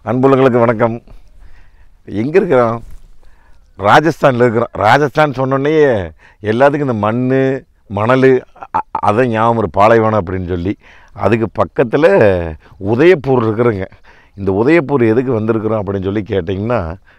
அன்புள்ளங்களுக்கு வணக்கம் எங்கே இருக்கிறோம் ராஜஸ்தானில் இருக்கிறோம் ராஜஸ்தான் சொன்னோடனே எல்லாத்துக்கும் இந்த மண் மணல் அ- அதை ஞாபகம் ஒரு பாலைவனம் அப்படின்னு சொல்லி அதுக்கு பக்கத்தில் உதயப்பூர் இருக்கிறோங்க இந்த உதயப்பூர் எதுக்கு வந்திருக்கிறோம் அப்படின்னு சொல்லி கேட்டிங்கன்னா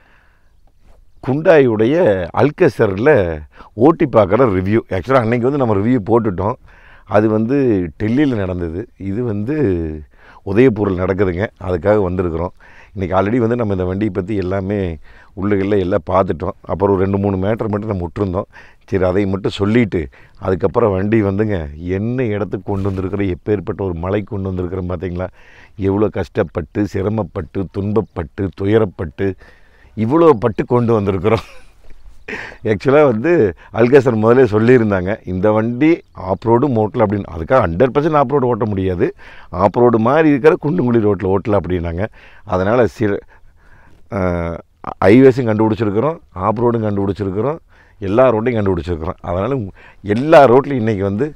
குண்டாயுடைய அல்கசரில் ஓட்டி பார்க்குற ரிவ்யூ ஆக்சுவலாக அன்னைக்கு வந்து நம்ம ரிவ்யூ போட்டுட்டோம் அது வந்து டெல்லியில் நடந்தது இது வந்து உதயபூரில் நடக்குதுங்க அதுக்காக வந்திருக்கிறோம் இன்றைக்கி ஆல்ரெடி வந்து நம்ம இந்த வண்டியை பற்றி எல்லாமே உள்ளுகளில் எல்லாம் பார்த்துட்டோம் அப்புறம் ஒரு ரெண்டு மூணு மேட்டர் மட்டும் நம்ம விட்டுருந்தோம் சரி அதை மட்டும் சொல்லிவிட்டு அதுக்கப்புறம் வண்டி வந்துங்க என்ன இடத்துக்கு கொண்டு வந்திருக்கிற எப்பேற்பட்ட ஒரு மலை கொண்டு வந்திருக்கிறோம் பார்த்தீங்களா எவ்வளோ கஷ்டப்பட்டு சிரமப்பட்டு துன்பப்பட்டு துயரப்பட்டு இவ்வளோ பட்டு கொண்டு வந்திருக்கிறோம் ஆக்சுவலாக வந்து அல்கசர் முதலே சொல்லியிருந்தாங்க இந்த வண்டி ஆப் ரோடு மோட்டல் அப்படின்னு அதுக்காக ஹண்ட்ரட் பர்சன்ட் ஆப் ரோடு ஓட்ட முடியாது ஆப் ரோடு மாதிரி இருக்கிற குண்டுங்குழி ரோட்டில் ஓட்டல அப்படின்னாங்க அதனால் சில ஹைவேஸும் கண்டுபிடிச்சிருக்கிறோம் ஆப் ரோடும் கண்டுபிடிச்சிருக்கிறோம் எல்லா ரோட்டையும் கண்டுபிடிச்சிருக்கிறோம் அதனால் எல்லா ரோட்லையும் இன்றைக்கி வந்து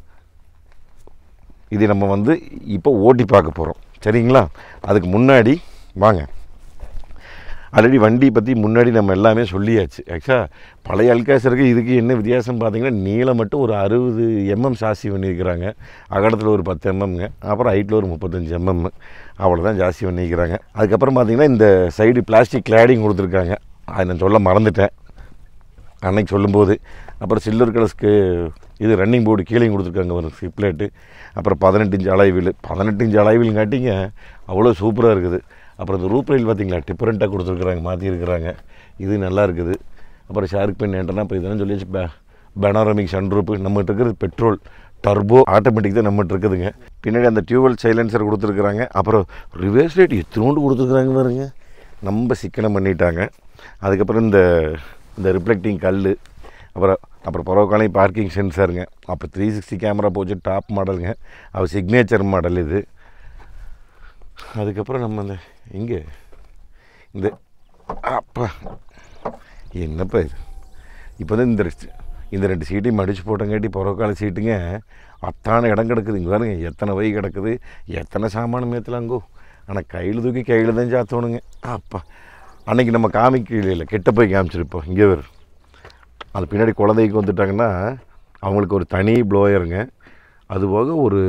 இது நம்ம வந்து இப்போ ஓட்டி பார்க்க போகிறோம் சரிங்களா அதுக்கு முன்னாடி வாங்க ஆல்ரெடி வண்டி பற்றி முன்னாடி நம்ம எல்லாமே சொல்லியாச்சு ஆக்சுவலாக பழைய அல்காசருக்கு இதுக்கு என்ன வித்தியாசம் பார்த்தீங்கன்னா நீளம் மட்டும் ஒரு அறுபது எம்எம் ஜாஸ்தி பண்ணியிருக்கிறாங்க அகலத்தில் ஒரு பத்து எம்எம்ங்க அப்புறம் ஹைட்டில் ஒரு முப்பத்தஞ்சு எம்எம் அவ்வளோதான் ஜாஸ்தி பண்ணியிருக்கிறாங்க அதுக்கப்புறம் பார்த்தீங்கன்னா இந்த சைடு பிளாஸ்டிக் கிளாடிங் கொடுத்துருக்காங்க அதை நான் சொல்ல மறந்துட்டேன் அன்னைக்கு சொல்லும்போது அப்புறம் சில்வர் கலர்ஸ்க்கு இது ரன்னிங் போர்டு கீழே கொடுத்துருக்காங்க ஒரு ஸ்கிப்லேட்டு அப்புறம் பதினெட்டு இன்ச் அலைவில் பதினெட்டு இன்ச் அலைவில் காட்டிங்க அவ்வளோ சூப்பராக இருக்குது அப்புறம் இந்த ரூப் ரயில் பார்த்தீங்களா டிஃப்ரெண்ட்டாக கொடுத்துருக்குறாங்க மாற்றிருக்கிறாங்க இது நல்லா இருக்குது அப்புறம் ஷார்க் பென் ஏன்டனா இப்போ இதெல்லாம் சொல்லியாச்சு பே பெனாரமிக் சன்ரூப்பு நம்மகிட்ட இருக்கிறது பெட்ரோல் டர்போ ஆட்டோமேட்டிக் தான் நம்மகிட்ட இருக்குதுங்க பின்னாடி அந்த டியூவல் சைலன்சர் கொடுத்துருக்குறாங்க அப்புறம் ரிவர்ஸ் ரேட் எத்தனோண்டு கொடுத்துருக்குறாங்க பாருங்க நம்ம சிக்கனம் பண்ணிட்டாங்க அதுக்கப்புறம் இந்த இந்த ரிஃப்ளெக்டிங் கல் அப்புறம் அப்புறம் பரவக்காலை பார்க்கிங் சென்சாருங்க அப்போ த்ரீ சிக்ஸ்டி கேமரா போச்சு டாப் மாடலுங்க அவர் சிக்னேச்சர் மாடல் இது அதுக்கப்புறம் நம்ம இந்த இங்கே இந்த அப்பா என்னப்பா இது இப்போ வந்து இந்த ரெஸ்ட் இந்த ரெண்டு சீட்டையும் மடித்து போட்டங்காட்டி புறக்கால சீட்டுங்க அத்தான இடம் கிடக்குது இங்கே பாருங்க எத்தனை வை கிடக்குது எத்தனை சாமானும் ஏற்றலாங்கோ ஆனால் கையில் தூக்கி கையில் தான் சாத்தணுங்க அப்பா அன்னைக்கு நம்ம காமிக்கல இல்லை கெட்ட போய் காமிச்சிருப்போம் இங்கே வேறு அது பின்னாடி குழந்தைக்கு வந்துட்டாங்கன்னா அவங்களுக்கு ஒரு தனி ப்ளோயருங்க அதுபோக ஒரு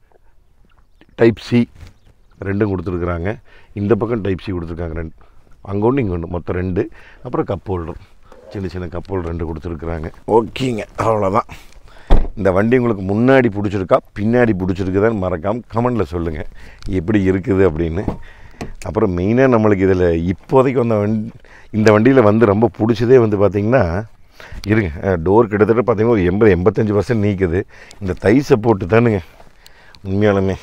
டைப் சி ரெண்டும் கொடுத்துருக்குறாங்க இந்த பக்கம் டைப் சி கொடுத்துருக்காங்க ரெண்டு அங்கே ஒன்று இங்கே ஒன்று மொத்தம் ரெண்டு அப்புறம் கப் ஹோல்டர் சின்ன சின்ன கப் ஹோல்டர் ரெண்டு கொடுத்துருக்குறாங்க ஓகேங்க அவ்வளோதான் இந்த வண்டி உங்களுக்கு முன்னாடி பிடிச்சிருக்கா பின்னாடி பிடிச்சிருக்குதான்னு மறக்காமல் கமெண்டில் சொல்லுங்கள் எப்படி இருக்குது அப்படின்னு அப்புறம் மெயினாக நம்மளுக்கு இதில் இப்போதைக்கு வந்த வண்டி இந்த வண்டியில் வந்து ரொம்ப பிடிச்சதே வந்து பார்த்திங்கன்னா இருங்க டோர் கிட்டத்தட்ட பார்த்தீங்கன்னா ஒரு எண்பது எண்பத்தஞ்சு பர்சன்ட் நீக்குது இந்த தை சப்போர்ட்டு தானுங்க உண்மையாலுமே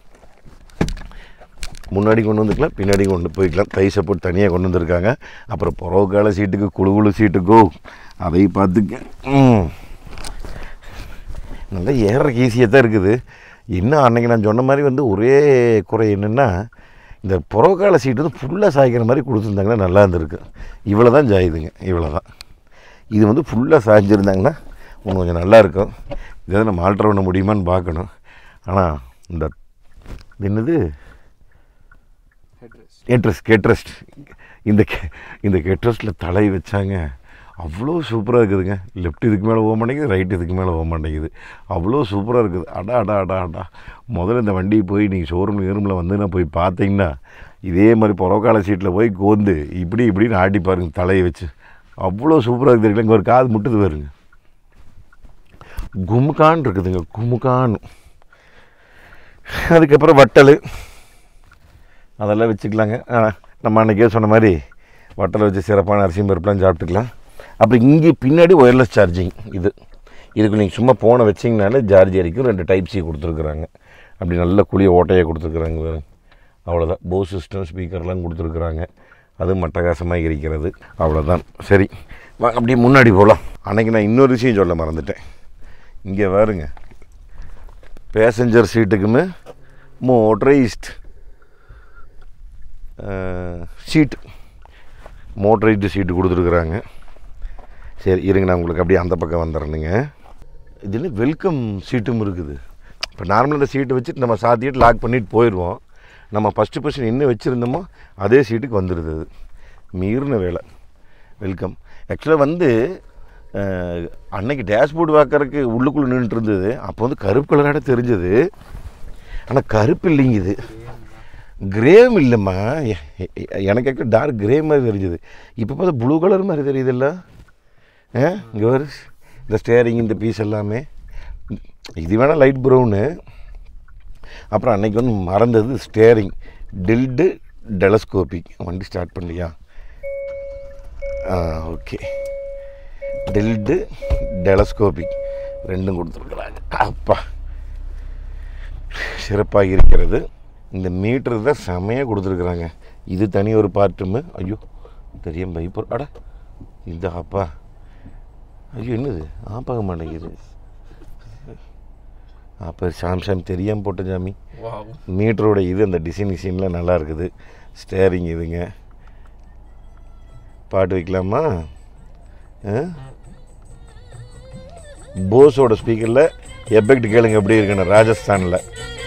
முன்னாடி கொண்டு வந்துக்கலாம் பின்னாடி கொண்டு போய்க்கலாம் தை சப்போர்ட் தனியாக கொண்டு வந்திருக்காங்க அப்புறம் புறவுக்கால சீட்டுக்கு குழு குழு சீட்டுக்கோ அதை பார்த்துக்க ம். நல்லா ஏறக்கு ஈஸியாக தான் இருக்குது இன்னும் அன்னைக்கு நான் சொன்ன மாதிரி வந்து ஒரே குறை என்னென்னா இந்த புறவுக்கால சீட்டு வந்து ஃபுல்லாக சாய்க்கிற மாதிரி கொடுத்துருந்தாங்கன்னா நல்லா இருந்திருக்கு இவ்வளோ தான் சாயுதுங்க இவ்வளோ தான் இது வந்து ஃபுல்லாக சாய்ஞ்சிருந்தாங்கன்னா இன்னும் கொஞ்சம் நல்லா இருக்கும் இதை நம்ம ஆல்ட்ரு பண்ண முடியுமான்னு பார்க்கணும் ஆனால் இந்த இது என்னது ஹெட்ரஸ்ட் ஹெட்ரஸ்ட் இந்த கெ- இந்த ஹெட்ரஸ்ட்டில் தலை வச்சாங்க அவ்வளோ சூப்பராக இருக்குதுங்க லெஃப்ட் இதுக்கு மேலே போக மாட்டேங்குது ரைட் இதுக்கு மேலே போக மாட்டேங்குது அவ்வளோ சூப்பராக இருக்குது அடா அடா அடா அடா முதல்ல இந்த வண்டி போய் நீங்கள் ஷோரூம் கீரூமில் வந்து நான் போய் பார்த்தீங்கன்னா இதே மாதிரி புறக்கால சீட்டில் போய் கோந்து இப்படி இப்படின்னு ஆட்டி பாருங்க தலையை வச்சு அவ்வளோ சூப்பராக இருக்குது இங்கே ஒரு காது முட்டுது பாருங்க குமுகான் இருக்குதுங்க குமுகான் அதுக்கப்புறம் வட்டல் அதெல்லாம் வச்சுக்கலாங்க ஆ, நம்ம அன்றைக்கே சொன்ன மாதிரி வட்டலை வச்சு சிறப்பான அரிசி பருப்புலாம் சாப்பிட்டுக்கலாம் அப்புறம் இங்கே பின்னாடி ஒயர்லெஸ் சார்ஜிங் இது இதுக்கு நீங்கள் சும்மா ஃபோனை வச்சிங்கனாலே சார்ஜ் அடிக்கும் ரெண்டு டைப் சி கொடுத்துருக்குறாங்க அப்படி நல்ல குழிய ஓட்டையாக கொடுத்துருக்குறாங்க பாருங்க அவ்வளோதான் போ சிஸ்டம் ஸ்பீக்கர்லாம் கொடுத்துருக்குறாங்க அது மட்டகாசமாக இருக்கிறது அவ்வளோதான் சரி வாங்க அப்படியே முன்னாடி போகலாம் அன்னைக்கு நான் இன்னொரு விஷயம் சொல்ல மறந்துட்டேன் இங்கே பாருங்க பேசஞ்சர் சீட்டுக்குமே மோட்டரைஸ்ட் சீட்டு மோட்டரைஸ்டு சீட்டு கொடுத்துருக்குறாங்க சரி இருங்க நான் உங்களுக்கு அப்படியே அந்த பக்கம் வந்துடுறேனுங்க இதில் வெல்கம் சீட்டும் இருக்குது இப்போ நார்மலாக இந்த சீட்டை வச்சுட்டு நம்ம சாத்திட்டு லாக் பண்ணிட்டு போயிடுவோம் நம்ம ஃபஸ்ட்டு ஃபஸ்ட்டு என்ன வச்சுருந்தோமோ அதே சீட்டுக்கு வந்துடுது அது மீறின வேலை வெல்கம் ஆக்சுவலாக வந்து அஹ், அன்னைக்கு டேஷ்போர்டு பார்க்கறதுக்கு உள்ளுக்குள்ளே நின்றுட்டு இருந்தது அப்போ வந்து கருப்பு கலராட தெரிஞ்சது ஆனால் கருப்பு இல்லைங்க இது கிரேம் இல்லைம்மா எ- எ- எனக்கு ஆக்சுவலி டார்க் கிரே மாதிரி தெரிஞ்சது இப்போ பார்த்தா ப்ளூ கலர் மாதிரி தெரியுதுல்ல ஆ இங்கே வரு இந்த ஸ்டேரிங் இந்த பீஸ் எல்லாமே இது வேணால் லைட் ப்ரௌனு அப்புறம் அன்னைக்கு வந்து மறந்தது ஸ்டேரிங் டில்டு டெலஸ்கோபிக் வண்டி ஸ்டார்ட் பண்ணலையா ஆ ஓகே டில்டு டெலஸ்கோபிக் ரெண்டும் கொடுத்துருக்குறாங்க அப்பா சிறப்பாக இருக்கிறது இந்த மீட்ரு தான் செமையாக கொடுத்துருக்குறாங்க இது தனி ஒரு பார்ட்டுமு ஐயோ தெரியும் பைப்பர் அட இந்த அப்பா ஐயோ என்னது ஆப்பாக மாட்டேங்குது அப்போ சாம்சாங் தெரியாமல் போட்ட சாமி வாவ் மீட்டரோட இது அந்த டிசைன் டிசைன்லாம் நல்லா இருக்குது ஸ்டேரிங் இதுங்க பாட்டு வைக்கலாமா ஆ? போஸோட ஸ்பீக்கரில் எஃபெக்ட் கேளுங்க எப்படி இருக்குன்னு ராஜஸ்தானில்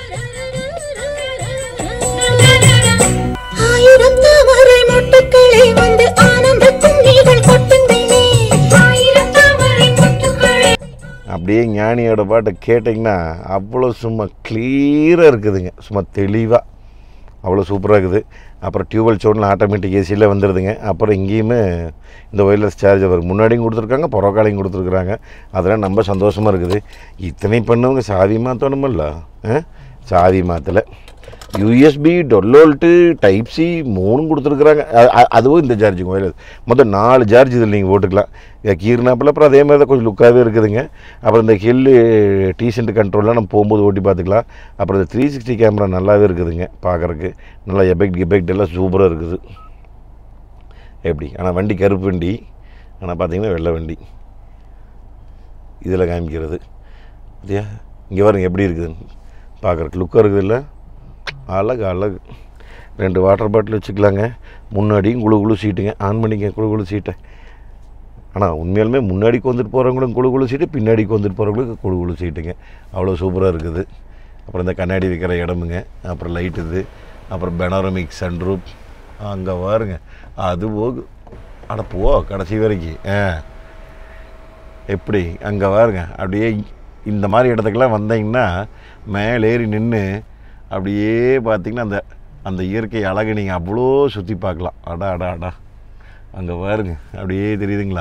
ஆயிரம் தாமரை மொட்டுக்களே வந்து ஆனந்த கும்மிகள் கொட்டுங்களே ஆயிரம் தாமரை மொட்டுக்களே அப்படியே ஞானியோட பாட்டை கேட்டிங்கன்னா அவ்வளோ சும்மா கிளியராக இருக்குதுங்க சும்மா தெளிவாக அவ்வளோ சூப்பராக இருக்குது அப்புறம் டியூவல் சோனில் ஆட்டோமேட்டிக் ஏசியில் வந்துடுதுங்க அப்புறம் இங்கேயுமே இந்த ஒயர்லெஸ் சார்ஜர் முன்னாடியும் கொடுத்துருக்காங்க புறக்காலையும் கொடுத்துருக்குறாங்க அதெல்லாம் ரொம்ப சந்தோஷமாக இருக்குது இத்தனை பண்ணவங்க சாதி மாற்றணுமில்ல ஆ சாதி மாற்றலை யூஎஸ்பி டொல்லோல்ட்டு டைப் சி மூணும் கொடுத்துருக்குறாங்க அ- அ- அதுவும் இந்த சார்ஜிங் ஒயர்லெஸ் மொத்தம் நாலு சார்ஜ் இதில் நீங்கள் போட்டுக்கலாம் இதை கீர்னாப்பில் அப்புறம் அதே மாதிரி தான் கொஞ்சம் லுக்காகவே இருக்குதுங்க அப்புறம் இந்த ஹில்லு டீசென்ட் கண்ட்ரோல்லாம் நம்ம போகும்போது ஓட்டி பார்த்துக்கலாம் அப்புறம் இந்த த்ரீ சிக்ஸ்டி கேமரா நல்லாவே இருக்குதுங்க பார்க்குறக்கு நல்லா எபெக்ட் எபெக்ட் எல்லாம் சூப்பராக இருக்குது எப்படி ஆனால் வண்டி கருப்பு வண்டி ஆனால் பார்த்தீங்கன்னா வெள்ளை வண்டி இதில் காமிக்கிறது இல்லையா இங்கே பாருங்க எப்படி இருக்குது பார்க்குறக்கு லுக்காக இருக்குது இல்லை அழகு அழகு ரெண்டு வாட்டர் பாட்டில் வச்சுக்கலாங்க முன்னாடியும் குழு குழு சீட்டுங்க ஆன் பண்ணிக்க குழு குழு சீட்டை ஆனால் உண்மையாலுமே முன்னாடிக்கு வந்துட்டு போகிறவங்களும் குழு குழு சீட்டு பின்னாடிக்கு வந்துட்டு போகிறவங்களுக்கு குழு குழு சீட்டுங்க அவ்வளோ சூப்பராக இருக்குது அப்புறம் இந்த கண்ணாடி வைக்கிற இடமுங்க அப்புறம் லைட் இது அப்புறம் பெனாரமிக் சன்ரூப் அங்கே பாருங்க அது போகு அட போ கடைசி வரைக்கும் ஆ எப்படி அங்கே பாருங்க அப்படியே இந்த மாதிரி இடத்துக்கெல்லாம் வந்தீங்கன்னா மேலே ஏறி நின்று அப்படியே பார்த்தீங்கன்னா அந்த அந்த இயற்கை அழகை நீங்கள் அவ்வளோ சுற்றி பார்க்கலாம் அடா அடா அடா அங்கே பாருங்க அப்படியே தெரியுதுங்களா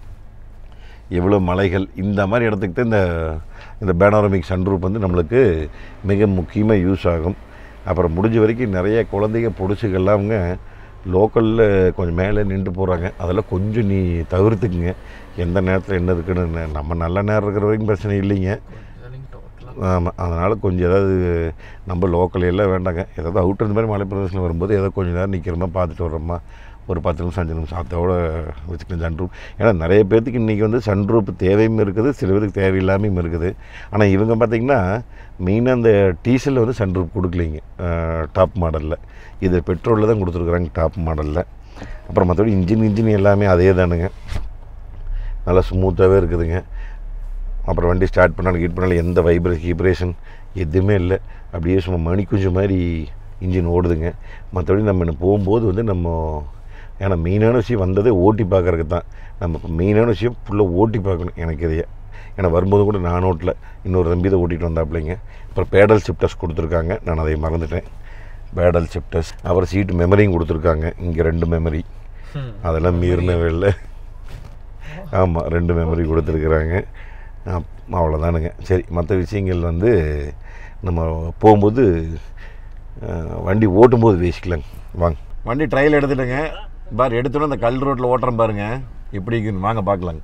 எவ்வளோ மலைகள் இந்த மாதிரி இடத்துக்கு தான் இந்த இந்த பேனோரமிக் சன்ரூப் வந்து நம்மளுக்கு மிக முக்கியமாக யூஸ் ஆகும் அப்புறம் முடிஞ்ச வரைக்கும் நிறைய குழந்தைங்க பொடிச்சுக்கெல்லாமுங்க லோக்கலில் கொஞ்சம் மேலே நின்று போகிறாங்க அதெல்லாம் கொஞ்சம் நீ தவிர்த்துக்குங்க எந்த நேரத்தில் என்ன இருக்குன்னு நம்ம நல்ல நேரம் இருக்கிற வரைக்கும் பிரச்சனை இல்லைங்க டோட்டலாக ஆமாம் அதனால் கொஞ்சம் ஏதாவது நம்ம லோக்கல் எல்லாம் வேண்டாங்க ஏதாவது அவுட்டர் இந்த மாதிரி மலை பிரதேசத்தில் வரும்போது ஏதோ கொஞ்சம் நேரம் நிற்கிறோமா பார்த்துட்டு வர்றோமா ஒரு பத்து நிமிஷம் அஞ்சு நிமிஷம் அதோட வச்சுக்கலாம் சன்ரூப் ஏன்னா நிறைய பேர்த்துக்கு இன்றைக்கி வந்து சன்ரூப் தேவையும் இருக்குது சில பேருக்கு தேவையில்லாமையும் இருக்குது ஆனால் இவங்க பார்த்திங்கன்னா மெயினாக அந்த டீசலில் வந்து சன்ரூப் கொடுக்கலைங்க டாப் மாடலில் இது பெட்ரோலில் தான் கொடுத்துருக்குறாங்க டாப் மாடலில் அப்புறம் மற்றபடி இன்ஜின் இன்ஜின் எல்லாமே அதே தானுங்க நல்லா ஸ்மூத்தாகவே இருக்குதுங்க அப்புறம் வண்டி ஸ்டார்ட் பண்ணாலும் ஹீட் பண்ணாலும் எந்த வைப்ரேஷன் ஹீப்ரேஷன் எதுவுமே இல்லை அப்படியே சும்மா மணிக்குஞ்சு மாதிரி இன்ஜின் ஓடுதுங்க மற்றபடி நம்ம இன்னும் போகும்போது வந்து நம்ம ஏன்னா மெயினான விஷயம் வந்ததே ஓட்டி பார்க்கறதுக்கு தான் நம்ம இப்போ மெயினான விஷயம் ஃபுல்லாக ஓட்டி பார்க்கணும் எனக்கு இதையே ஏன்னா வரும்போது கூட நான் ஓட்டல இன்னொரு தம்பி தான் ஓட்டிகிட்டு வந்தாப்பிள்ளைங்க அப்புறம் பேடல் ஷிஃப்டர்ஸ் கொடுத்துருக்காங்க நான் அதை மறந்துட்டேன் பேடல் ஷிஃப்டர்ஸ் அப்புறம் சீட்டு மெமரியும் கொடுத்துருக்காங்க இங்கே ரெண்டு மெமரி அதெல்லாம் மீறின வேலை ஆமாம் ரெண்டு மெமரி கொடுத்துருக்குறாங்க அப்- அவ்வளோதானுங்க சரி மற்ற விஷயங்கள் வந்து நம்ம போகும்போது அஹ், வண்டி ஓட்டும்போது பேசிக்கலாங்க வாங்க வண்டி ட்ரையல் எடுத்துட்டேங்க பார் எடுத்தோன்னே அந்த கல் ரோட்டில் ஓட்டுறேன் பாருங்க எப்படி இருக்குன்னு வாங்க பார்க்கலாங்க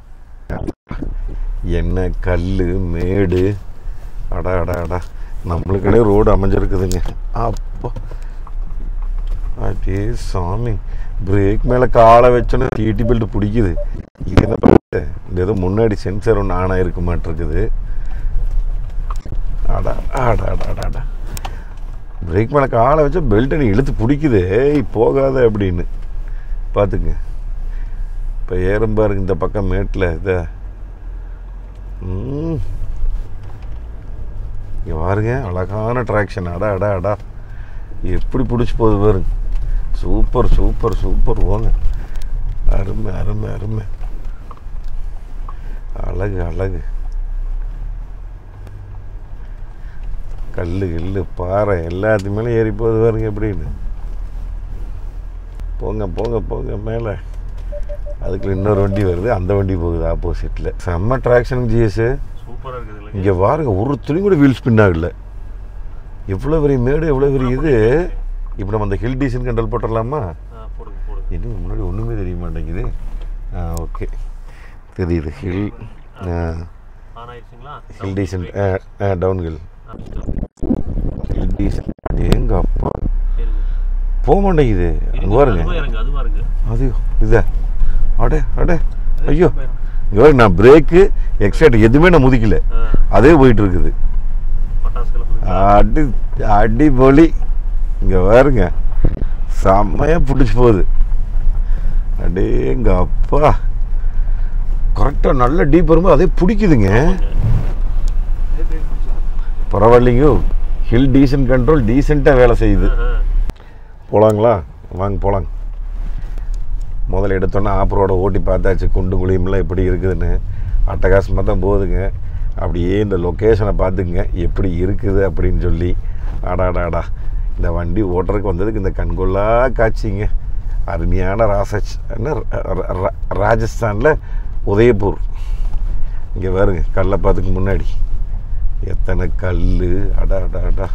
என்ன கல் மேடு அடா அடா அடா நம்மளுக்கே ரோடு அமைஞ்சிருக்குதுங்க அப்போ அடே சாமி பிரேக் மேலே காலை வச்சோன்னே சீட்டி பெல்ட் பிடிக்குது இது என்ன பண்ணுறது இந்த ஏதோ முன்னாடி சென்சர் ஒன்று ஆனாக இருக்க மாட்டிருக்குது அடா அடா அடா அடா அடா பிரேக் மேலே காலை வச்சா பெல்ட் நீ இழுத்து பிடிக்குது ஏய் போகாத அப்படின்னு பார்த்துங்க இப்போ ஏறும் பாருங்க இந்த பக்கம் மேட்டில் இதை ம் இங்கே பாருங்க அழகான ட்ராக்ஷன் அடா அடா அடா எப்படி பிடிச்சி போகுது பாருங்க சூப்பர் சூப்பர் சூப்பர் போங்க அருமை அருமை அருமை அழகு அழகு கல் கில்லு பாறை எல்லாத்து மேலே ஏறி போகுது பாருங்க எப்படின்னு போங்க போங்க போங்க மேலே அதுக்குள்ள இன்னொரு வண்டி வருது அந்த வண்டி போகுது ஆப்போசிட்டில் செம்ம ட்ராக்ஷன் ஜிஎஸ் சூப்பரா இருக்குது இல்லைங்க இங்கே பாருங்க ஒரு துணி கூட வீல் ஸ்பின் ஆகல எவ்வளோ பெரிய மேடு எவ்வளோ பெரிய இது இப்போ நம்ம அந்த ஹில் டீசன் கண்ட்ரோல் போட்டுடலாமா ஆ, போடுங்க போடுங்க என்ன முன்னாடி ஒன்றுமே தெரிய மாட்டேங்குது ஆ ஓகே தெரியுது ஹில் ஆன் ஆயிடுச்சுங்களா ஹில் டீசன் டவுன் ஹில் ஆ, stop. ஹில் டீசன் எங்க அப்பா இருங்க. போக மாட்டேங்குது அங்கே பாருங்க அதுவா இறங்கு அதுவா இறங்கு அது இதா அடே அடே ஐயோ இங்கே பாருங்க நான் பிரேக்கு எக்ஸைட் எதுவுமே நான் முதிக்கல ஆ, அதே போயிட்டு இருக்குது பட்டாசு கிளம்புது அடி அடிபொலி இங்கே பாருங்க செம்மையாக பிடிச்சி போகுது அடேங்க அப்பா கரெக்டாக நல்ல டீப் வரும்போது அதே பிடிக்குதுங்க பரவாயில்லைங்க ஹில் டீசன்ட் கண்ட்ரோல் டீசெண்டாக வேலை செய்யுது போகலாங்களா வாங்க போகலாங்க முதல்ல எடுத்தோன்னே ஆப்பரோட ஓட்டி பார்த்தாச்சு குண்டு குழியும்லாம் எப்படி இருக்குதுன்னு அட்டகாசமாக தான் போகுதுங்க அப்படியே இந்த லொக்கேஷனை பார்த்துக்குங்க எப்படி இருக்குது அப்படின்னு சொல்லி ஆடாடாடா இந்த வண்டி ஓட்டுறதுக்கு வந்ததுக்கு இந்த கண்கொள்ளா காட்சிங்க அருமையான ராசச் என்ன ர- ர- ராஜஸ்தானில் உதயபூர் இங்கே பாருங்க கல்லப்பாத்துக்கு முன்னாடி எத்தனை கல் அடா அடா அடா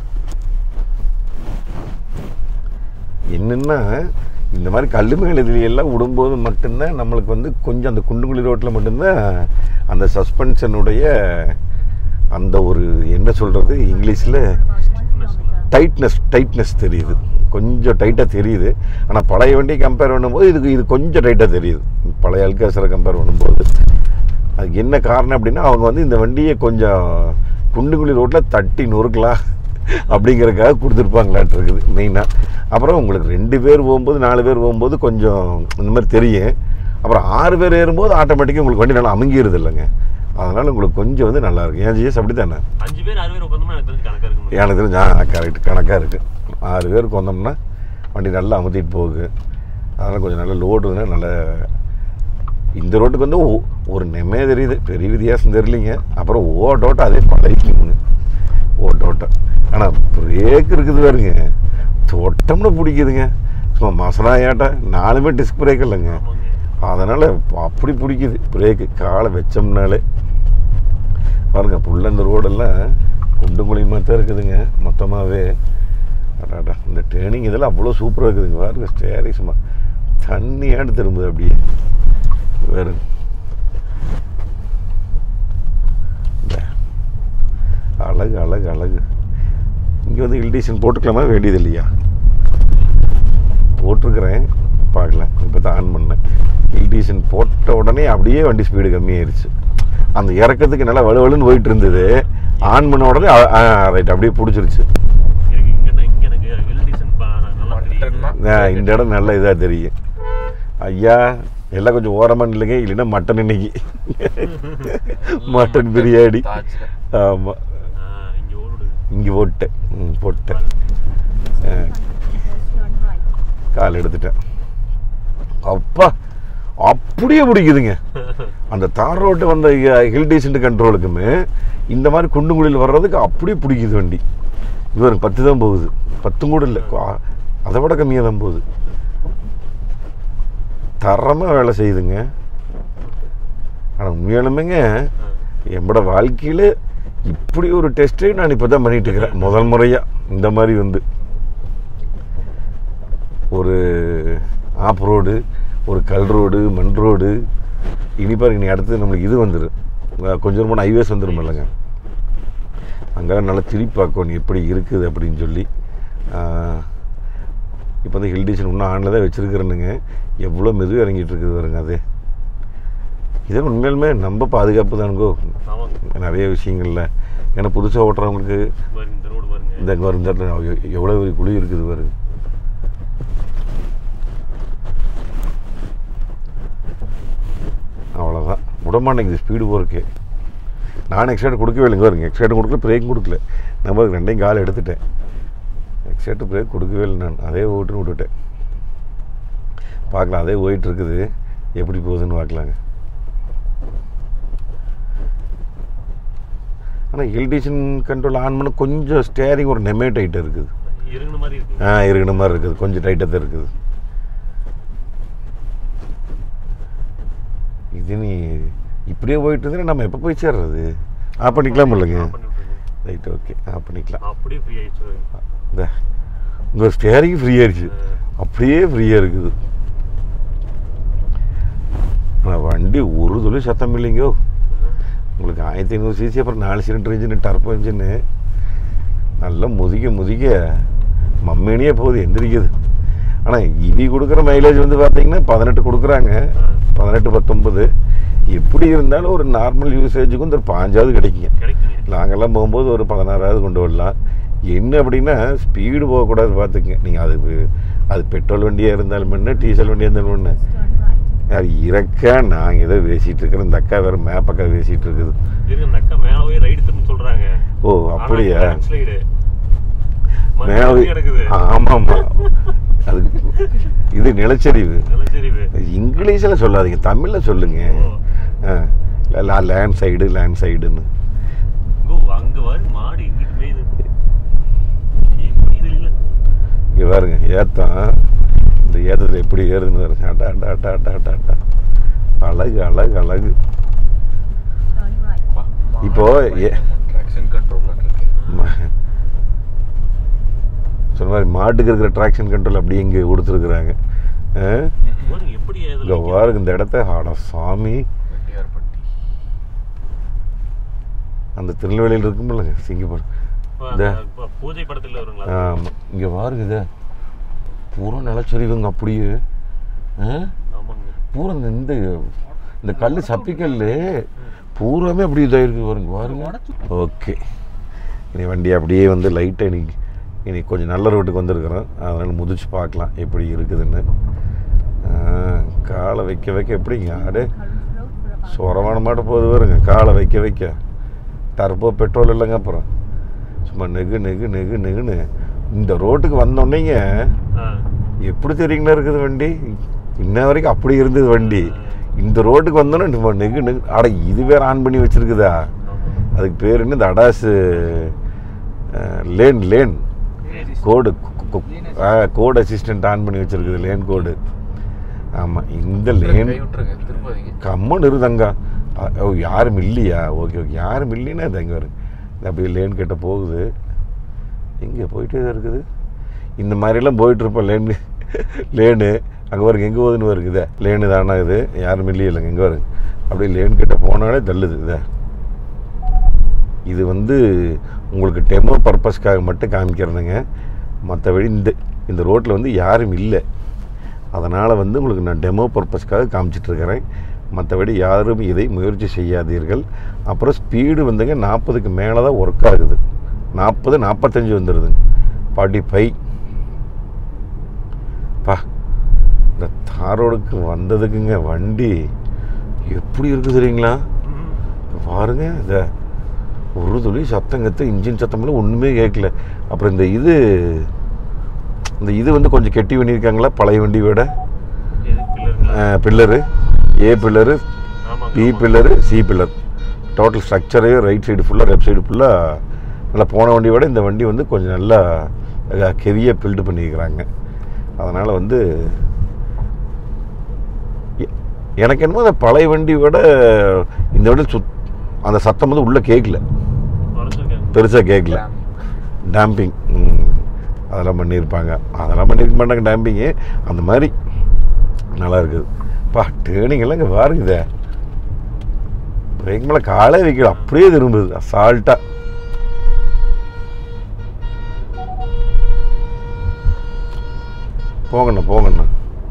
என்னென்னா இந்த மாதிரி கல் மேல் இதுல எல்லாம் விடும்போது மட்டும்தான் நம்மளுக்கு வந்து கொஞ்சம் அந்த குண்டுங்குழி ரோட்டில் மட்டும்தான் அந்த சஸ்பென்ஷனுடைய அந்த ஒரு என்ன சொல்கிறது இங்கிலீஷில் டைட்னஸ் டைட்னஸ் தெரியுது கொஞ்சம் டைட்டாக தெரியுது ஆனால் பழைய வண்டியை கம்பேர் பண்ணும்போது இதுக்கு இது கொஞ்சம் டைட்டாக தெரியுது பழைய அல்காசரை கம்பேர் பண்ணும்போது அதுக்கு என்ன காரணம் அப்படின்னா அவங்க வந்து இந்த வண்டியை கொஞ்சம் குண்டுங்குழி ரோட்டில் தட்டி நொறுக்கலாம் அப்படிங்கிறதுக்காக கொடுத்துருப்பாங்களாட்டு இருக்குது மெயினாக அப்புறம் உங்களுக்கு ரெண்டு பேர் போகும்போது நாலு பேர் போகும்போது கொஞ்சம் இந்த மாதிரி தெரியும் அப்புறம் ஆறு பேர் ஏறும்போது ஆட்டோமேட்டிக்காக உங்களுக்கு வண்டி நல்லா அமுங்கிடுது இல்லைங்க அதனால் உங்களுக்கு கொஞ்சம் வந்து நல்லா இருக்கும் ஏன் ஜிஎஸ் அப்படி தானே அஞ்சு பேர் ஆறு பேர் உட்காந்தோம்னா எனக்கு தெரிஞ்சு கணக்கா இருக்கு எனக்கு தெரிஞ்சு ஆ கரெக்ட் கணக்காக இருக்குது ஆறு பேருக்கு வந்தோம்னா வண்டி நல்லா அமுத்திட்டு போகுது அதனால் கொஞ்சம் நல்ல லோடு வந்து நல்ல இந்த ரோட்டுக்கு வந்து ஒ- ஒரு நெம்மே தெரியுது பெரிய வித்தியாசம் தெரியலிங்க அப்புறம் ஓட்டோட்டம் அதே பழகிக்குங்க ஓட்டோட்டம் ஆனால் பிரேக் இருக்குது பாருங்க தொட்டம்னு பிடிக்குதுங்க சும்மா மசனாயாட்டம் நாலுமே டிஸ்க் பிரேக் இல்லைங்க ஆமாங்க அதனால் அப்படி பிடிக்குது பிரேக்கு காலை வச்சோம்னாலே பாருங்க புள்ள இந்த ரோடெல்லாம் குண்டு மூலியமாக தான் இருக்குதுங்க மொத்தமாகவே அடாடா இந்த ட்ரெயினிங் இதெல்லாம் அவ்வளோ சூப்பராக இருக்குதுங்க பாருங்க ஸ்டேரிங் சும்மா தண்ணியாட்டு திரும்புது அப்படியே வேறு அழகு அழகு அழகு இங்கே வந்து இல்டிஷன் போட்டுக்கலாமா வேண்டியது இல்லையா போட்டிருக்கிறேன் பார்க்கலாம் இப்போ தான் ஆன் பண்ணேன் இல்டிஷன் போட்ட உடனே அப்படியே வண்டி ஸ்பீடு கம்மியாயிருச்சு அந்த இறக்கத்துக்கு நல்லா வலுவலுன்னு போயிட்டு இருந்தது ஆன் பண்ண உடனே ரைட் அப்படியே பிடிச்சிருச்சு இருக்கு இங்க தான் இங்க எனக்கு வெல் டீசன்ட் நல்லா தெரியுது ஆ, இந்த இடம் நல்ல இதாக தெரியும் ஐயா எல்லாம் கொஞ்சம் ஓரமாக இல்லைங்க இல்லைன்னா மட்டன் இன்னைக்கு மட்டன் பிரியாணி ஆமாம் ஆ, இங்க ஓடுது இங்கே போட்டேன் ம் போட்டேன் ஆ, கால் எடுத்துட்டேன் அப்பா அப்படியே பிடிக்குதுங்க அந்த தார் ரோட்டு வந்த ஹில் டீசென்ட் கண்ட்ரோலுக்குமே இந்த மாதிரி குண்டுங்குழியில் வர்றதுக்கு அப்படியே பிடிக்குது வண்டி இவருக்கு பத்து தான் போகுது பத்தும் கூட இல்லை கா- அதை விட கம்மியாக தான் போகுது தரமாக வேலை செய்யுதுங்க ஆனால் உண்மையாலுமேங்க என்னோட வாழ்க்கையில் இப்படி ஒரு டெஸ்ட்டை நான் இப்போ தான் பண்ணிட்டு இருக்கிறேன் முதல் முறையாக இந்த மாதிரி வந்து ஒரு ஆப் ரோடு ஒரு கல் ரோடு மண் ரோடு இனி பாருங்க நீ அடுத்து நம்மளுக்கு இது வந்துடும் கொஞ்சம் ரொம்ப ஹைவேஸ் வந்துடும் இல்லைங்க அங்கெல்லாம் நல்லா திருப்பி பார்க்கும் நீ எப்படி இருக்குது அப்படின்னு சொல்லி இப்போ வந்து ஹில் டீசன் இன்னும் ஆனில் தான் வச்சுருக்கிறேனுங்க எவ்வளோ மெதுவாக இறங்கிட்டு இருக்குது பாருங்க அது இதே உண்மையிலுமே நம்ம பாதுகாப்பு தானுங்கோ ஆமாங்க நிறைய விஷயங்கள்ல ஏன்னா புதுசாக ஓட்டுறவங்களுக்கு பாருங்க இந்த ரோடு பாருங்க இந்த இங்கே வரும் இந்த இடத்துல எவ்- எவ்வளோ பெரிய குழி இருக்குது பாருங்க அவ்வளோதான் விட மாட்டேங்குது ஸ்பீடு போகிறக்கு நான் எக்ஸ்ட்ரா கொடுக்கவே இல்லைங்க பாருங்க எக்ஸ்ட்ரா கொடுக்கல பிரேக்கும் கொடுக்கல நம்ம அதுக்கு ரெண்டையும் கால் எடுத்துட்டேன் எக்ஸேட்டர் பிரேக் கொடுக்கவே இல்லை நான் அதே ஓட்டுன்னு விட்டுட்டேன் பார்க்கலாம் அதே போயிட்டு இருக்குது எப்படி போகுதுன்னு பார்க்கலாங்க ஆனால் எல்டிஷன் கண்ட்ரோல் ஆன் பண்ண கொஞ்சம் ஸ்டேரிங் ஒரு நெமே டைட் இருக்குது இருக்குன மாதிரி இருக்கு ஆ இருக்கிற மாதிரி இருக்குது கொஞ்சம் டைட்டாக தான் இருக்குது இது நீ இப்படியே போயிட்டு இருந்தா நம்ம எப்போ போய் சேர்றது ஆஃப் பண்ணிக்கலாம் இல்லைங்க ஆஃப் பண்ணி விட்டுருங்க. ரைட் ஓகே ஆஃப் பண்ணிக்கலாம் அப்படியே ஃப்ரீ ஆயிடுச்சு இந்த உங்கள் ஸ்டேரிங் ஃப்ரீ ஆயிடுச்சு அப்படியே ஃப்ரீயாக இருக்குது ஆனால் வண்டி ஒரு துளி சத்தம் இல்லைங்கோ உங்களுக்கு ஆயிரத்தி ஐநூறு சிசி அப்புறம் நாலு சிலிண்டர் இன்ஜின் டர்போ இன்ஜின்னு நல்லா முதிக்க முதிக்க மம்மேனியே போகுது எந்திரிக்குது ஆனால் இவி கொடுக்குற மைலேஜ் வந்து பார்த்தீங்கன்னா பதினெட்டு கொடுக்குறாங்க பதினெட்டு பத்தொம்பது எப்படி இருந்தாலும் ஒரு நார்மல் யூசேஜுக்கு இந்த ஒரு பாஞ்சாவது கிடைக்குங்க கிடைக்குங்க நாங்கெல்லாம் போகும்போது ஒரு பதினாறாவது கொண்டு வரலாம் என்ன அப்படின்னா ஸ்பீடு போகக்கூடாது பார்த்துக்குங்க நீங்கள் அது அது பெட்ரோல் வண்டியாக இருந்தாலும் என்ன டீசல் வண்டியாக இருந்தாலும் என்ன யார் இறக்க நாங்கள் ஏதோ பேசிகிட்டு இருக்கிறோம் இந்த அக்கா வேறு மேப்பக்கா பேசிகிட்டு இருக்குது இருக்கு அந்த அக்கா மேல போய் ரைடு திரும்ப சொல்றாங்க ஓ அப்படியா ஸ்லைடு மேலே கிடக்குது ஆமாம் ஆமாம் அது இது நிலச்சரிவு நிலச்சரிவு இங்கிலீஷில் சொல்லாதீங்க தமிழில் சொல்லுங்க ஓ. ஆ லேண்ட் சைடு லேண்ட் சைடுன்னு ஓ அங்க வரு மாடு எங்கிட்டு மேயுது எப்படி இது இல்ல இங்கே பாருங்க ஏத்தம் இந்த ஏத்தத்தில் எப்படி ஏறுதுன்னு பாருங்க அட்டா அட்டா அட்டா அட்டா அட்டா அட்டா அழகு அழகு அழகு இப்போ ஏ- ட்ராக்ஷன் கண்ட்ரோலில் இருக்கு ம- சொன்ன மாதிரி மாட்டுக்கு இருக்கிற ட்ராக்ஷன் கண்ட்ரோல் அப்படியே இங்கே கொடுத்துருக்குறாங்க பாருங்க எப்படி இங்கே இதுல பாருங்க இந்த இடத்த ஆட சாமி வெட்டியார்பட்டி அந்த திருநெல்வேலியில் இருக்குமில்லங்க சிங்கப்பூர் இந்த இப்ப பூஜை படத்துல வருங்களா ஆமாம் இங்கே பாருங்க இதை பூரா நிலச்சரிவுங்க அப்படியே ஆ ஆமாங்க பூரா இந்த இந்த இந்த கல் சப்பிக்கல் பூராமே அப்படி இதாயிருக்கு பாருங்க பாருங்க ஓகே இனி வண்டி அப்படியே வந்து லைட்டாக இன்னைக்கு இனி கொஞ்சம் நல்ல ரோட்டுக்கு வந்திருக்கிறோம் அதனால் முதிச்சு பார்க்கலாம் எப்படி இருக்குதுன்னு ஆ, காலை வைக்க வைக்க எப்படிங்க ஆடு சொரமான மாட்ட போகுது பாருங்க காலை வைக்க வைக்க டர்போ பெட்ரோல் இல்லைங்க அப்புறம் சும்மா நெகு நெகு நெகு நெகுன்னு இந்த ரோட்டுக்கு வந்தோடனேங்க ஆ. எப்படி தெரியுங்களா இருக்குது வண்டி இன்ன வரைக்கும் அப்படி இருந்தது வண்டி இந்த ரோட்டுக்கு வந்தோன்னே நம்ம நெகு நெகு அட இது வேற ஆன் பண்ணி வச்சிருக்குதா ஆமா. அதுக்கு பேர் என்ன இந்த அடாஸு லேன் லேன் கோடு கோடு அசிஸ்டன்ட் ஆன் பண்ணி வச்சிருக்குது லேன் கோடு ஆமாம் இந்த லேன் கை விட்டுருங்க திரும்பாதீங்க கம்மன் இருதங்க ஓ யாரும் இல்லையா ஓகே ஓகே யாரும் இல்லைன்னா இது அங்கே வருங்க இது அப்படியே லேன் கிட்ட போகுது எங்கே போயிட்டே தான் இருக்குது இந்த மாதிரிலாம் போயிட்டுருப்போம் லேனு லேனு அங்கே பாருங்க எங்கே போகுதுன்னு வருகுதே லேனு தானே இது யாரும் இல்லையில்லைங்க எங்கே வருங்க அப்படியே லேன் கிட்ட போனாலே தள்ளுது இதை இது வந்து உங்களுக்கு டெமோ பர்பஸ்க்காக மட்டும் காமிக்கிறதுங்க மற்றபடி இந்த இந்த ரோட்டில் வந்து யாரும் இல்லை அதனால் வந்து உங்களுக்கு நான் டெமோ பர்பஸ்க்காக காமிச்சிட்ருக்கிறேன் மற்றபடி யாரும் இதை முயற்சி செய்யாதீர்கள் அப்புறம் ஸ்பீடு வந்துங்க நாற்பதுக்கு மேலே தான் ஒர்க் ஆகுது நாற்பது நாற்பத்தஞ்சு வந்துடுது ஃபார்ட்டி ஃபைவ் பா இந்த தாரோடுக்கு வந்ததுக்குங்க வண்டி எப்படி இருக்குது தெரியுங்களா ம். இப்ப பாருங்க இந்த ஒரு துளி சத்தம் கத்து இன்ஜின் சத்தம்லாம் ஒன்றுமே கேட்கல அப்புறம் இந்த இது இந்த இது வந்து கொஞ்சம் கெட்டி பண்ணியிருக்காங்களா பழைய வண்டி விட எது பில்லருங்களா பில்லரு ஏ பில்லரு ஆமாங்க பி ஆமாங்க. பில்லரு சி பில்லர் டோட்டல் ஸ்ட்ரக்சரே ரைட் சைடு ஃபுல்லாக லெஃப்ட் சைடு ஃபுல்லாக நல்லா போன வண்டியை விட இந்த வண்டி வந்து கொஞ்சம் நல்லா ஹெவியாக பில்டு பண்ணியிருக்கிறாங்க அதனால் வந்து எ- எனக்கு என்னமோ அந்த பழைய வண்டி விட இந்த வண்டி சுத் அந்த சத்தம் வந்து உள்ளே கேட்கல குறைச்சிருக்காங்க. பெருசாக கேட்கல டேம்பிங் அதெல்லாம் பண்ணியிருப்பாங்க அதெல்லாம் பண்ணியிருக்க மாட்டாங்க டேம்பிங்கு அந்த மாதிரி நல்லா இருக்குது பா டேர்னிங் எல்லாம் இங்கே பாருங்க இதை பிரேக் மேலே காலே வைக்கல அப்படியே திரும்புது அசால்ட்டாக போங்கண்ணா போங்கண்ணா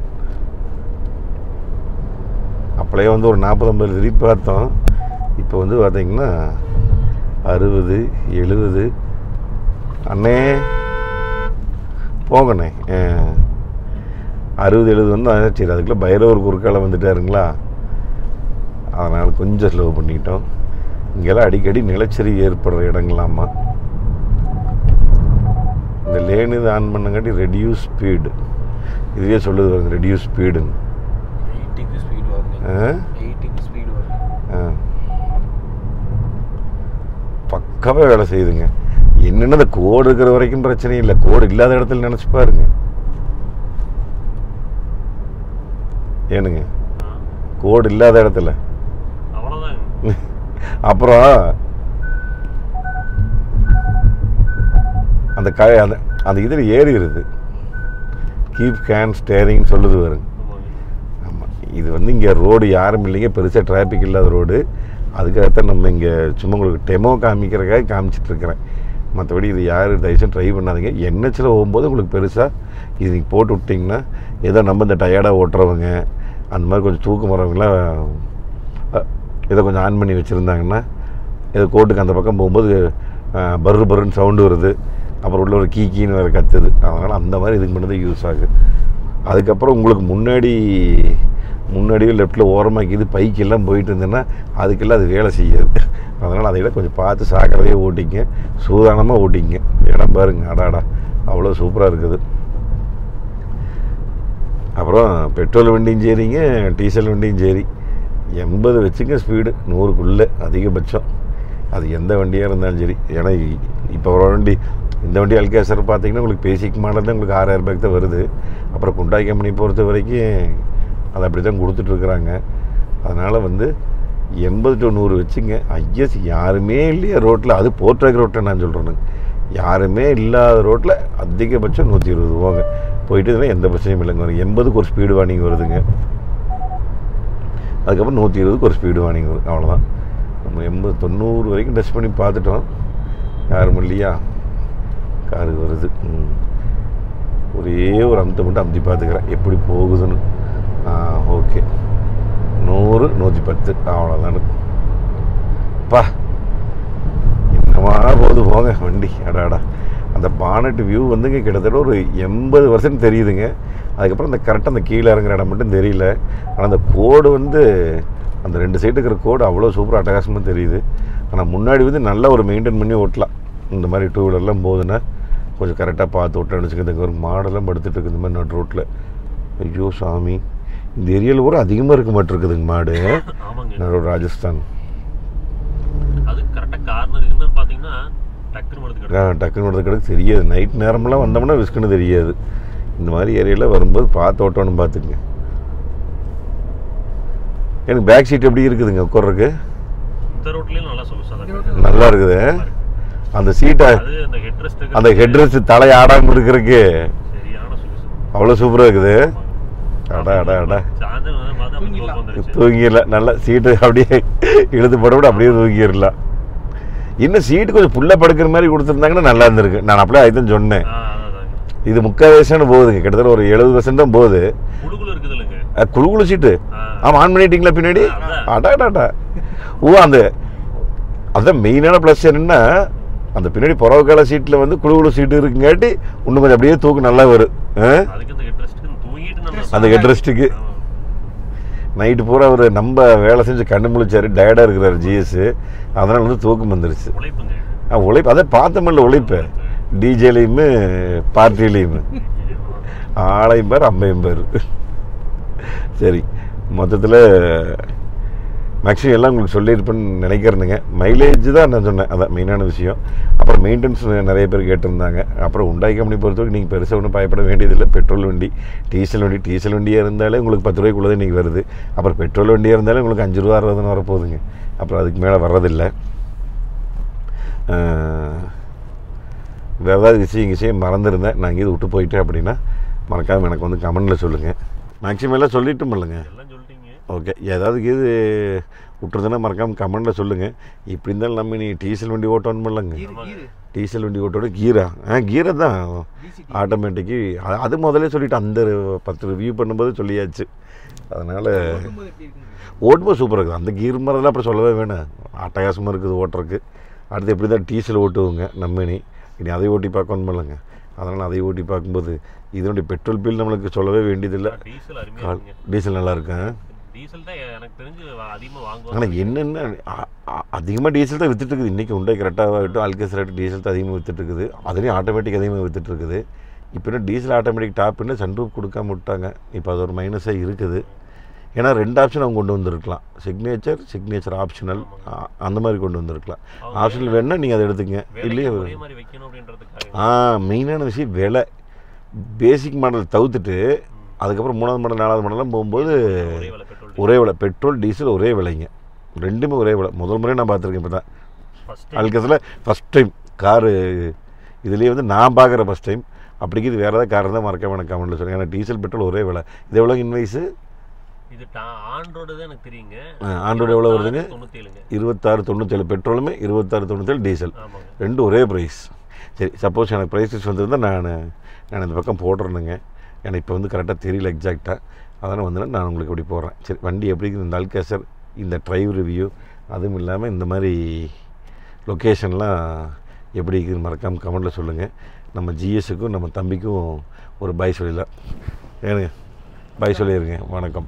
அப்படியே வந்து ஒரு நாற்பது ஐம்பது திருப்பி பார்த்தோம் இப்போ வந்து பார்த்தீங்கன்னா அறுபது எழுபது அண்ணே போங்கண்ணே ஆ. அறுபது எழுபது வந்து அதான் சரி அதுக்குள்ளே பைரவர் குறுக்கால வந்துட்டாருங்களா அதனால் கொஞ்சம் ஸ்லோ பண்ணிட்டோம் இங்கெல்லாம் அடிக்கடி நிலச்சரிவு ஏற்படுற இடங்களாமா இந்த லேன் இது ஆன் பண்ணங்காட்டி ரெடியூஸ் ஸ்பீடு இதுவே சொல்லுது பாருங்க ரெடியூஸ் ஸ்பீடுன்னு எயிட்டிக்கு ஸ்பீடு வருங்க ஆ எயிட்டிக்கு ஸ்பீடு வருங்க ஆ. பக்காவா வேலை செய்யுதுங்க என்னென்ன இந்த கோடு இருக்கிற வரைக்கும் பிரச்சனை இல்லை கோடு இல்லாத இடத்துல நினச்சி பாருங்க ஏனுங்க கோடு இல்லாத இடத்துல அவ்வளோதாங்க அப்புறம் அந்த க அந்த அந்த இதில் ஏறிடுது கீப் ஹேண்ட் ஸ்டேரிங் சொல்லுது வருங்க ஆமாங்க ஆமாம் இது வந்து இங்கே ரோடு யாரும் இல்லைங்க பெருசாக டிராஃபிக் இல்லாத ரோடு அதுக்காகத்தான் நம்ம இங்கே சும்மா உங்களுக்கு டெமோ காமிக்கிறதுக்காக காமிச்சிட்டு இருக்கிறேன் மற்றபடி இது யார் தயவுசெய்து ட்ரை பண்ணாதீங்க என்ஹெச்சில் போகும்போது உங்களுக்கு பெருசாக இது நீங்கள் போட்டு விட்டிங்கன்னா ஏதோ நம்ம இந்த டயர்டாக ஓட்டுறவங்க அந்த மாதிரி கொஞ்சம் தூக்கம் வரவங்களாம் அஹ், ஏதோ கொஞ்சம் ஆன் பண்ணி வச்சுருந்தாங்கன்னா ஏதோ கோட்டுக்கு அந்த பக்கம் போகும்போது அஹ், பர்ரு பர்ருன்னு சவுண்டு வருது அப்புறம் உள்ள ஒரு கீ கீன்னு வேறு கத்துது அதனால் அந்த மாதிரி இதுக்கு மட்டும் தான் யூஸ் ஆகுது அதுக்கப்புறம் உங்களுக்கு முன்னாடி முன்னாடியே லெஃப்ட்டில் ஓரமாக்கி இது பைக்கெல்லாம் போயிட்டு இருந்தேன்னா அதுக்கெல்லாம் அது வேலை செய்யாது அதனால் அதை விட கொஞ்சம் பார்த்து சாக்கிறதையே ஓட்டிங்க சூதானமாக ஓட்டிங்க இடம் பாருங்க அடாடா அவ்வளோ சூப்பராக இருக்குது அப்புறம் பெட்ரோல் வண்டியும் சரிங்க டீசல் வண்டியும் சரி எண்பது வச்சுங்க ஸ்பீடு நூறுக்குள்ளே அதிகபட்சம் அது எந்த வண்டியாக இருந்தாலும் சரி ஏன்னா இ- இப்போ ஒரு வண்டி இந்த வண்டி அல்கேசர் பார்த்தீங்கன்னா உங்களுக்கு பேசிக் மாடல் தான் உங்களுக்கு ஆறாயிரம் ரூபாய்க்கு தான் வருது அப்புறம் குண்டாய் கம்பெனி பொறுத்த வரைக்கும் அது அப்படி தான் கொடுத்துட்ருக்குறாங்க அதனால் வந்து எண்பது டு நூறு வச்சுங்க ஐஎஸ் யாருமே இல்லையா ரோட்டில் அது போர்ட்ராக் ரோட்டை நான் சொல்கிறேன்னு யாருமே இல்லாத ரோட்டில் அதிகபட்சம் நூற்றி இருபது போங்க போயிட்டு இருந்தால் எந்த பிரச்சனையும் இல்லைங்க வரும் எண்பதுக்கு ஒரு ஸ்பீடு வார்னிங் வருதுங்க அதுக்கப்புறம் நூற்றி இருபதுக்கு ஒரு ஸ்பீடு வார்னிங் வரும் அவ்வளோதான் நம்ம எண்பது தொண்ணூறு வரைக்கும் டெஸ்ட் பண்ணி பார்த்துட்டோம் யாரும் இல்லையா காரு வருது ம். ஒரே ஒரு அமுத்தை மட்டும் அமுத்தி பார்த்துக்கிறேன் எப்படி போகுதுன்னு ஆ ஓகே நூறு நூற்றி பத்து அவ்வளோதானு பா என்னமா போகுது போங்க வண்டி அடாடா அந்த பானட் வியூ வந்துங்க கிட்டத்தட்ட ஒரு எண்பது பர்சன்ட் தெரியுதுங்க அதுக்கப்புறம் அந்த கரெக்டாக அந்த கீழே இறங்குற இடம் மட்டும் தெரியல ஆனால் அந்த கோடு வந்து அந்த ரெண்டு சைடு இருக்கிற கோடு அவ்வளோ சூப்பராக அட்டகாசமாக தெரியுது ஆனால் முன்னாடி வந்து நல்லா ஒரு மெயின்டைன் பண்ணி ஓட்டலாம் இந்த மாதிரி டூ வீலர்லாம் போகுதுன்னா கொஞ்சம் கரெக்டாக பார்த்து ஓட்டலாம்னு வச்சுக்கோங்க ஒரு மாடெல்லாம் படுத்துட்டு இருக்கு இந்த மாதிரி நடு ரோட்டில் ஐயோ சாமி இந்த ஏரியாவில் கூட அதிகமாக இருக்க மாட்டிருக்குதுங்க மாடு ஆமாங்க நடு ராஜஸ்தான் அது கரெக்டாக கார்னர் என்ன பார்த்தீங்கன்னா டக்குன்னு மடுத்து ஆ, கிடக்கு டக்குன்னு வரது கிடக்கு தெரியாது நைட் நேரமெல்லாம் வந்தோம்னா விஸ்குன்னு தெரியாது இந்த மாதிரி ஏரியாவில் வரும்போது பார்த்து ஓட்டணும் பார்த்துக்குங்க எனக்கு பேக் சீட் எப்படி இருக்குதுங்க உட்கார்றதுக்கு இந்த ரோட்லயும் நல்லா சொகுசா தான் இருக்கு. நல்லா இருக்குது அந்த சீட்டை அது அந்த ஹெட் ரெஸ்ட் அந்த ஹெட்ரெஸ் தலை ஆடாமல் இருக்கிறதுக்கு சரியான சொகுசு அவ்வளோ சூப்பராக இருக்குது அடா அடா அடா சாயந்தரம் வந்து பார்த்தா அப்படி தூக்கம் வந்துருச்சு தூங்கிடலாம் நல்லா சீட்டு அப்படியே இழுத்து போட விட அப்படியே தூங்கிடலாம் இன்னும் சீட்டு கொஞ்சம் புள்ள படுக்கிற மாதிரி கொடுத்துருந்தாங்கன்னா நல்லா இருந்திருக்கு நான் அப்படியே அதுதான் சொன்னேன் ஆ அதான் அதாங்க இது முக்கால் வயசான போகுதுங்க கிட்டத்தட்ட ஒரு எழுபது பர்சன்ட் தான் போகுது குழுகுல இருக்குது இல்லைங்க அஹ் குழு குழு சீட்டு ஆ. ஆமாம் ஆன் பண்ணிட்டீங்களா பின்னாடி அதான். அடாடாடா ஓ அந்த அதான் மெயினான ப்ளஸ் என்னன்னா அந்த பின்னாடி புறவக்கால சீட்டில் வந்து குழு குழு சீட்டு இருக்குங்காட்டி இன்னும் கொஞ்சம் அப்படியே தூக்கு நல்லா வரும் ஆ? அதுக்கு அந்த ஹெட் ரெஸ்ட்டுக்கு தூங்கிட்டு நம்ம அந்த ஹெட்ரெஸ்ட்டுக்கு ஆமா. நைட்டு பூரா அவர் நம்ம வேலை செஞ்சு கண்ணு முழிச்சாரு டயர்டாக இருக்கிறாரு ஜிஎஸ் அதனால் வந்து தூக்கம் வந்துருச்சு உழைப்புங்க ஆ, உழைப்பு அதான் பார்த்தமில்ல உழைப்பு டிஜேலையுமே பார்ட்டிலையுமே ஆளையும் பேர் அம்மையும் பேர் சரி மொத்தத்தில் மேக்ஸிமம் எல்லாம் உங்களுக்கு சொல்லியிருப்பேன்னு நினைக்கிறேனுங்க மைலேஜ் தான் நான் சொன்னேன் அதான் மெயினான விஷயம் அப்புறம் மெயின்டெனன்ஸ் நிறைய பேர் கேட்டிருந்தாங்க அப்புறம் உண்டாய் கம்பெனி பொறுத்தவரைக்கும் நீங்கள் பெருசாக ஒன்றும் பயப்பட வேண்டியதில்லை பெட்ரோல் வண்டி டீசல் வண்டி டீசல் வண்டியாக இருந்தாலே உங்களுக்கு பத்து ரூபாய்க்குள்ளே இன்றைக்கி வருது அப்புறம் பெட்ரோல் வண்டியாக இருந்தாலே உங்களுக்கு அஞ்சு ரூபா அறுபதுன்னு வரப்போகுதுங்க அப்புறம் அதுக்கு மேலே வர்றதில்லை வேறு ஏதாவது விஷயம் விஷயம் மறந்துருந்தேன் நான் இங்கே விட்டு போயிட்டேன் அப்படின்னா மறக்காமல் எனக்கு வந்து கமெண்டில் சொல்லுங்கள் மேக்ஸிமம் எல்லாம் சொல்லிட்டும் இல்லைங்க எல்லாம் சொல்லிட்டீங்க ஓகே ஏதாவது இது விட்டுறதுன்னா மறக்காமல் கமெண்டில் சொல்லுங்கள் இப்படி இருந்தாலும் நம்ம நீ டீசல் வண்டி ஓட்டணும் இல்லைங்க டீசல் வண்டி ஓட்டோட கீரா ஆ கீரை தான் ஆட்டோமேட்டிக்கு அது- அது முதல்ல சொல்லிட்டு அந்த பத்து ரிவ்யூ பண்ணும்போது சொல்லியாச்சு அதனால் ஓட்டும்போது சூப்பராக இருக்குது அந்த கீர் மரத்தில் அப்புறம் சொல்லவே வேணும் அட்டகாசமாக இருக்குது ஓட்டுறதுக்கு அடுத்து எப்படி தான் டீசல் ஓட்டுவோங்க நம்ம இனி இனி அதை ஓட்டி பார்க்கணும் இல்லைங்க அதனால் அதை ஓட்டி பார்க்கும்போது இதனுடைய பெட்ரோல் பில் நம்மளுக்கு சொல்லவே வேண்டியதில்லை டீசல் அருமையா கால் இருக்குங்க டீசல் நல்லா இருக்கேன் டீசல் தான் எனக்கு தெரிஞ்சு அதிகமாக வாங்குவாங்க ஆனால் என்னென்ன அதிகமாக டீசல் தான் வித்துட்டு இருக்குது இன்றைக்கி உண்டை கரெக்டாகட்டும் அல்கசரேட் டீசல் தான் அதிகமாக வித்துட்டு இருக்குது அதுலேயும் ஆட்டோமேட்டிக் அதிகமாக வித்துட்டு இருக்குது இப்போ என்ன டீசல் ஆட்டோமேட்டிக் டாப்னு சன்ரூப் கொடுக்காம விட்டாங்க இப்போ அது ஒரு மைனஸாக இருக்குது ஏன்னா ரெண்டு ஆப்ஷன் அவங்க கொண்டு வந்திருக்கலாம் சிக்னேச்சர் சிக்னேச்சர் ஆப்ஷனல் அந்த மாதிரி கொண்டு வந்திருக்கலாம் அவங்க ஆப்ஷனல் வேணால் நீங்கள் அதை எடுத்துங்க விலைக்கு இல்லையே ஒரே மாதிரி வைக்கணும் அப்படின்றதுக்காக ஆ மெயினான விஷயம் விலை பேசிக் மாடல் தவிர்த்துட்டு அதுக்கப்புறம் மூணாவது மாடல் நாலாவது மாடலாம் போகும்போது ஒரே விலை பெட்ரோல் ஒரே விலை பெட்ரோல் டீசல் ஒரே விலைங்க ரெண்டுமே ஒரே விலை முதல் முறையாக நான் பார்த்துருக்கேன் இப்போ தான் ஃபர்ஸ்ட் அல்கஸில் ஃபஸ்ட் டைம் காரு இதுலேயே வந்து நான் பார்க்குற ஃபஸ்ட் டைம் அப்படிக்கு இது வேறு ஏதாவது கார் தான் மறக்காம எனக்கு கமெண்ட்டில் சொல்லுங்கள் ஏன்னா டீசல் பெட்ரோல் ஒரே விலை இது எவ்வளோ இன்வைஸு இது ஆன் ரோடு தான் எனக்கு தெரியுங்க ஆண்ட்ராய்டு எவ்வளோ வருதுங்க தொண்ணூத்தேழுங்க இருபத்தாறு தொண்ணூற்றேழு பெட்ரோலுமே இருபத்தாறு தொண்ணூற்றேழு டீசல் ஆமாங்க ரெண்டும் ஒரே ப்ரைஸ் சரி சப்போஸ் எனக்கு ப்ரைஸஸ் வந்திருந்தால் நான் நான் இந்த பக்கம் போடுறேனுங்க எனக்கு இப்போ வந்து கரெக்டாக தெரியல எக்ஸாக்டாக அதனால் வந்து நான் உங்களுக்கு இப்படி போடுறேன் சரி வண்டி எப்படி இருக்குது இந்த அல்கேசர் இந்த ட்ரைவ் ரிவ்யூ அதுவும் இல்லாமல் இந்த மாதிரி லொக்கேஷன்லாம் எப்படி இருக்குதுன்னு மறக்காமல் கமெண்ட்டில் சொல்லுங்கள் நம்ம ஜிஎஸ்ஸுக்கும் நம்ம தம்பிக்கும் ஒரு பாய் சொல்லிடலாம் ஏனுங்க பாய் சொல்லிடுங்க வணக்கம்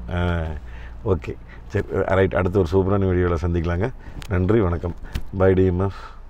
ஓகே சரி ரைட் அடுத்த ஒரு சூப்பரான வீடியோவில் சந்திக்கலாங்க நன்றி வணக்கம் பை டிஎம்எஃப்